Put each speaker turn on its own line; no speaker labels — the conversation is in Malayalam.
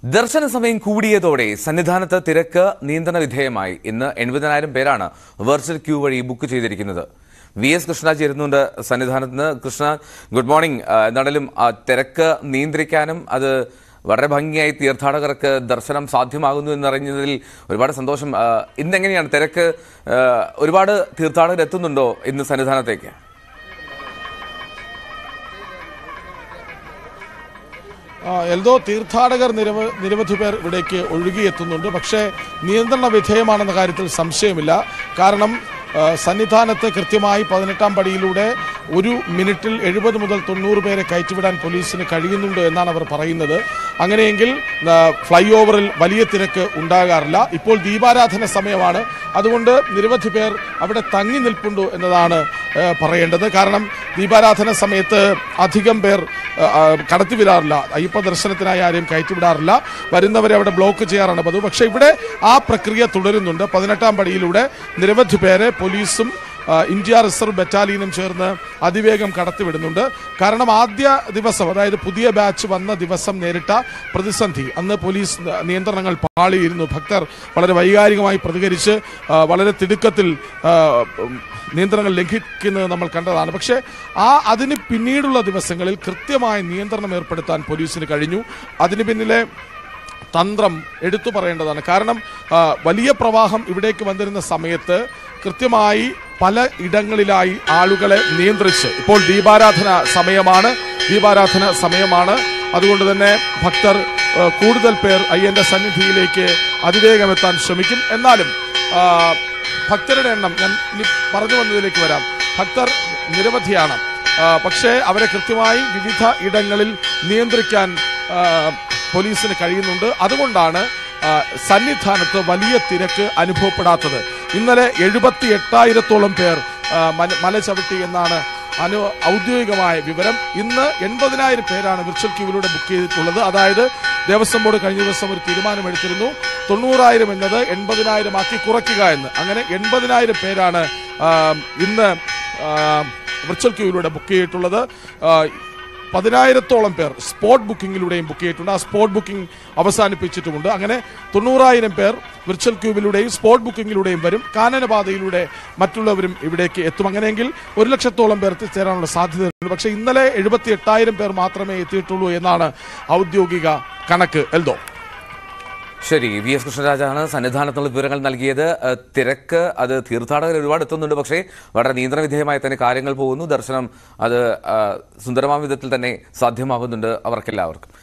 ദർശന സമയം കൂടിയതോടെ സന്നിധാനത്ത് തിരക്ക് നിയന്ത്രണ വിധേയമായി ഇന്ന് എൺപതിനായിരം പേരാണ് വെർച്വൽ ക്യൂ വഴി ബുക്ക് ചെയ്തിരിക്കുന്നത് വി എസ് കൃഷ്ണ ചേരുന്നുണ്ട് സന്നിധാനത്ത് നിന്ന് കൃഷ്ണ ഗുഡ് മോർണിംഗ് ആ, എന്താണേലും ആ തിരക്ക് നിയന്ത്രിക്കാനും അത് വളരെ ഭംഗിയായി തീർത്ഥാടകർക്ക് ദർശനം സാധ്യമാകുന്നു എന്നറിഞ്ഞതിൽ ഒരുപാട് സന്തോഷം ആ, ഇന്നെങ്ങനെയാണ് തിരക്ക് ആ, ഒരുപാട് തീർത്ഥാടകർ എത്തുന്നുണ്ടോ ഇന്ന് സന്നിധാനത്തേക്ക്
ആ, എൽദോ തീർത്ഥാടകർ നിരവ നിരവധി പേർ ഇവിടേക്ക് ഒഴുകിയെത്തുന്നുണ്ട് പക്ഷേ നിയന്ത്രണ വിധേയമാണെന്ന കാര്യത്തിൽ സംശയമില്ല കാരണം ആ, സന്നിധാനത്ത് കൃത്യമായി പതിനെട്ടാം പടിയിലൂടെ ഒരു മിനിറ്റിൽ എഴുപത് മുതൽ തൊണ്ണൂറ് പേരെ കയറ്റിവിടാൻ പോലീസിന് കഴിയുന്നുണ്ട് എന്നാണ് അവർ പറയുന്നത് അങ്ങനെയെങ്കിൽ ആ, ഫ്ലൈ ഓവറിൽ വലിയ തിരക്ക് ഉണ്ടാകാറില്ല ഇപ്പോൾ ദീപാരാധന സമയമാണ് അതുകൊണ്ട് നിരവധി പേർ അവിടെ തങ്ങി നിൽപ്പുണ്ടോ എന്നതാണ് ആ, പറയേണ്ടത് കാരണം ദീപാരാധന സമയത്ത് അധികം പേർ ആ, ആ, കടത്തിവിടാറില്ല അയ്യപ്പ ദർശനത്തിനായി ആരെയും കയറ്റിവിടാറില്ല വരുന്നവരെ അവിടെ ബ്ലോക്ക് ചെയ്യാറാണ് പതിവ് പക്ഷേ ഇവിടെ ആ പ്രക്രിയ തുടരുന്നുണ്ട് പതിനെട്ടാം പടിയിലൂടെ നിരവധി പേരെ പോലീസും ആ, ഇന്ത്യ റിസർവ് ബറ്റാലിയനും ചേർന്ന് അതിവേഗം കടത്തിവിടുന്നുണ്ട് കാരണം ആദ്യ ദിവസം അതായത് പുതിയ ബാച്ച് വന്ന ദിവസം നേരിട്ട പ്രതിസന്ധി അന്ന് പോലീസ് നിയന്ത്രണങ്ങൾ പാളിയിരുന്നു ഭക്തർ വളരെ വൈകാരികമായി പ്രതികരിച്ച് ആ, വളരെ തിടുക്കത്തിൽ ആ, ഉം, നിയന്ത്രണങ്ങൾ ലംഘിക്കുന്നത് നമ്മൾ കണ്ടതാണ് പക്ഷേ ആ അതിന് പിന്നീടുള്ള ദിവസങ്ങളിൽ കൃത്യമായ നിയന്ത്രണം ഏർപ്പെടുത്താൻ പോലീസിന് കഴിഞ്ഞു അതിന് പിന്നിലെ തന്ത്രം എടുത്തു പറയേണ്ടതാണ് കാരണം ആ, വലിയ പ്രവാഹം ഇവിടേക്ക് വന്നിരുന്ന സമയത്ത് കൃത്യമായി പല ഇടങ്ങളിലായി ആളുകളെ നിയന്ത്രിച്ച് ഇപ്പോൾ ദീപാരാധന സമയമാണ് ദീപാരാധന സമയമാണ് അതുകൊണ്ട് തന്നെ ഭക്തർ ആ, കൂടുതൽ പേർ അയ്യന്റെ സന്നിധിയിലേക്ക് അതിവേഗം എത്താൻ ശ്രമിക്കും എന്നാലും ആ, ഭക്തരുടെ എണ്ണം ഞാൻ ഇനി പറഞ്ഞു വന്നതിലേക്ക് വരാം ഭക്തർ നിരവധിയാണ് ആ, പക്ഷേ അവരെ കൃത്യമായി വിവിധ ഇടങ്ങളിൽ നിയന്ത്രിക്കാൻ ആ, പോലീസിന് കഴിയുന്നുണ്ട് അതുകൊണ്ടാണ് ആ, സന്നിധാനത്ത് വലിയ തിരക്ക് അനുഭവപ്പെടാത്തത് ഇന്നലെ എഴുപത്തി എട്ടായിരത്തോളം പേർ ആ, മല- മല ചവിട്ടി എന്നാണ് അനു ഔദ്യോഗികമായ വിവരം ഇന്ന് എൺപതിനായിരം പേരാണ് വിർച്വൽ ക്യൂവിലൂടെ ബുക്ക് ചെയ്തിട്ടുള്ളത് അതായത് ദേവസ്വം ബോർഡ് കഴിഞ്ഞ ദിവസം ഒരു തീരുമാനമെടുത്തിരുന്നു തൊണ്ണൂറായിരം എന്നത് എൺപതിനായിരം ആക്കി കുറയ്ക്കുക എന്ന് അങ്ങനെ എൺപതിനായിരം പേരാണ് ആ, ഇന്ന് ആ, വിർച്വൽ ക്യൂവിലൂടെ ബുക്ക് ചെയ്തിട്ടുള്ളത് ആ, പതിനായിരത്തോളം പേർ സ്പോട്ട് ബുക്കിങ്ങിലൂടെയും ബുക്ക് ചെയ്തിട്ടുണ്ട് ആ സ്പോട്ട് ബുക്കിംഗ് അവസാനിപ്പിച്ചിട്ടുമുണ്ട് അങ്ങനെ തൊണ്ണൂറായിരം പേർ വിർച്വൽ ക്യൂബിലൂടെയും സ്പോട്ട് ബുക്കിങ്ങിലൂടെയും വരും കാനനപാതയിലൂടെ മറ്റുള്ളവരും ഇവിടേക്ക് എത്തും അങ്ങനെയെങ്കിൽ ഒരു ലക്ഷത്തോളം പേർ എത്തിച്ചേരാനുള്ള സാധ്യതയുണ്ട് പക്ഷേ ഇന്നലെ എഴുപത്തി എട്ടായിരം പേർ മാത്രമേ എത്തിയിട്ടുള്ളൂ എന്നാണ് ഔദ്യോഗിക കണക്ക് എൽദോ
ശരി വി എസ് കൃഷ്ണരാജാണ് സന്നിധാനത്തുള്ള വിവരങ്ങൾ നൽകിയത് ഏഹ് തിരക്ക് അത് തീർത്ഥാടകർ ഒരുപാട് എത്തുന്നുണ്ട് പക്ഷേ വളരെ നിയന്ത്രണ വിധേയമായി തന്നെ കാര്യങ്ങൾ പോകുന്നു ദർശനം അത് ആ, സുന്ദരമായ വിധത്തിൽ തന്നെ സാധ്യമാകുന്നുണ്ട് അവർക്കെല്ലാവർക്കും